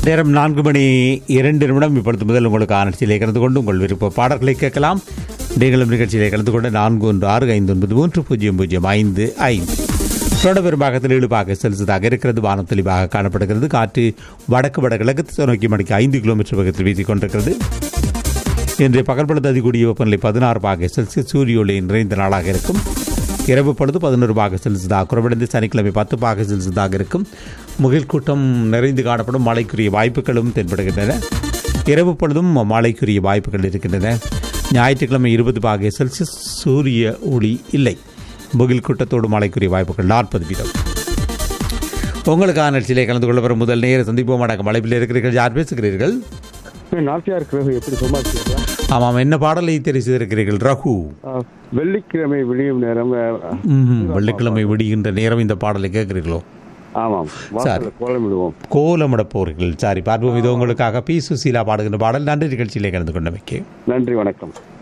நேரம் நான்கு மணி இரண்டு நிமிடம் இப்பொழுது முதல் உங்களுக்கு நிகழ்ச்சியிலே கலந்து கொண்டு உங்கள் விருப்ப பாடல்களை கேட்கலாம் நீங்களும் நிகழ்ச்சியிலே கலந்து கொண்டு நான்கு ஒன்று ஆறு ஐந்து ஒன்பது மூன்று பூஜ்ஜியம் பூஜ்ஜியம் ஐந்து ஐந்து தொடர் பெரும்பாகத்தில் ஈடுபாக செலுத்ததாக இருக்கிறது வானம் தெளிவாக காணப்படுகிறது காற்று வடக்கு வடகிழக்கு திசை நோக்கி மணிக்கு ஐந்து கிலோமீட்டர் வேகத்தில் வீசிக் கொண்டிருக்கிறது இன்றைய பகல் பொழுது அதிகூடிய வெப்பநிலை பதினாறு பாக செல்சியஸ் சூரிய ஒளி நிறைந்த நாளாக இருக்கும் இரவு பொழுது பதினோரு பாக செல்சியஸாக குறைவடைந்து சனிக்கிழமை பத்து பாக செல்சியஸாக இருக்கும் முகில் கூட்டம் நிறைந்து காணப்படும் மழைக்குரிய வாய்ப்புகளும் தென்படுகின்றன இரவு பொழுதும் மழைக்குரிய வாய்ப்புகள் இருக்கின்றன ஞாயிற்றுக்கிழமை இருபது பாக செல்சியஸ் சூரிய ஒளி இல்லை முகில் கூட்டத்தோடு மழைக்குரிய வாய்ப்புகள் நாற்பது வீதம் உங்களுக்கான நிகழ்ச்சியிலே கலந்து கொள்ள வரும் முதல் நேர சந்திப்போம் அடக்கம் அழைப்பில் இருக்கிறீர்கள் யார் பேசுகிறீர்கள் நாட்டியார் கிழமை எப்படி சமாளிச்சிருக்கா ஆமாம் என்ன பாடலை தெரிவு செய்திருக்கிறீர்கள் ரகு வெள்ளிக்கிழமை விடியும் நேரம் அஹ், ம்ஹும். வெள்ளிக்கிழமை விடுகின்ற நேரம் இந்த பாடலை கேட்கிறீர்களோ ஆமாம் வாசல்ல கோலமிடுவோம் கோலமிட போர்கள் சாரி பார்ப்போம் இது உங்களுக்காக பி சுசீலா பாடுகின்ற பாடல் நன்றி நிகழ்ச்சியிலே கலந்து கொண்டமைக்கு நன்றி வணக்கம்